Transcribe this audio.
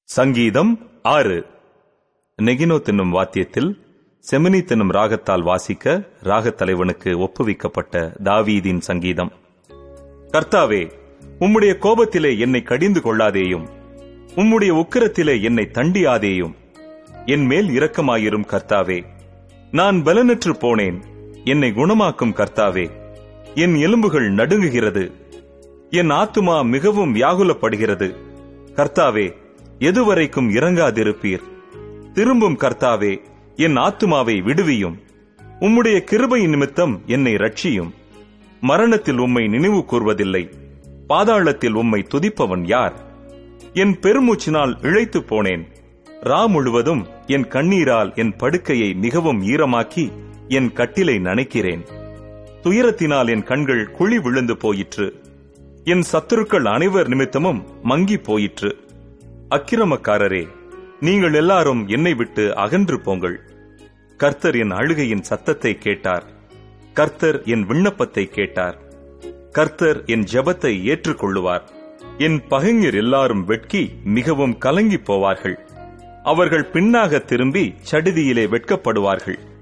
சங்கீதம் ஆறு நெகினோ என்னும் வாத்தியத்தில் செமினி என்னும் ராகத்தால் வாசிக்க ராகத் தலைவனுக்கு ஒப்புவிக்கப்பட்ட தாவீதின் சங்கீதம் கர்த்தாவே உம்முடைய கோபத்திலே என்னை கடிந்து கொள்ளாதேயும் உம்முடைய உக்கிரத்திலே என்னை தண்டியாதேயும் என் மேல் இரக்கமாயிரும் கர்த்தாவே நான் பலனற்று போனேன் என்னை குணமாக்கும் கர்த்தாவே என் எலும்புகள் நடுங்குகிறது என் ஆத்துமா மிகவும் வியாகுலப்படுகிறது கர்த்தாவே எதுவரைக்கும் இறங்காதிருப்பீர் திரும்பும் கர்த்தாவே என் ஆத்துமாவை விடுவியும் உம்முடைய கிருபை நிமித்தம் என்னை ரட்சியும் மரணத்தில் உம்மை நினைவு கூர்வதில்லை பாதாளத்தில் உம்மை துதிப்பவன் யார் என் பெருமூச்சினால் இழைத்து போனேன் ரா முழுவதும் என் கண்ணீரால் என் படுக்கையை மிகவும் ஈரமாக்கி என் கட்டிலை நனைக்கிறேன் துயரத்தினால் என் கண்கள் குழி விழுந்து போயிற்று என் சத்துருக்கள் அனைவர் நிமித்தமும் மங்கி போயிற்று அக்கிரமக்காரரே நீங்கள் எல்லாரும் என்னை விட்டு அகன்று போங்கள் கர்த்தர் என் அழுகையின் சத்தத்தை கேட்டார் கர்த்தர் என் விண்ணப்பத்தை கேட்டார் கர்த்தர் என் ஜெபத்தை ஏற்றுக்கொள்ளுவார் என் பகைஞர் எல்லாரும் வெட்கி மிகவும் கலங்கி போவார்கள் அவர்கள் பின்னாக திரும்பி சடிதியிலே வெட்கப்படுவார்கள்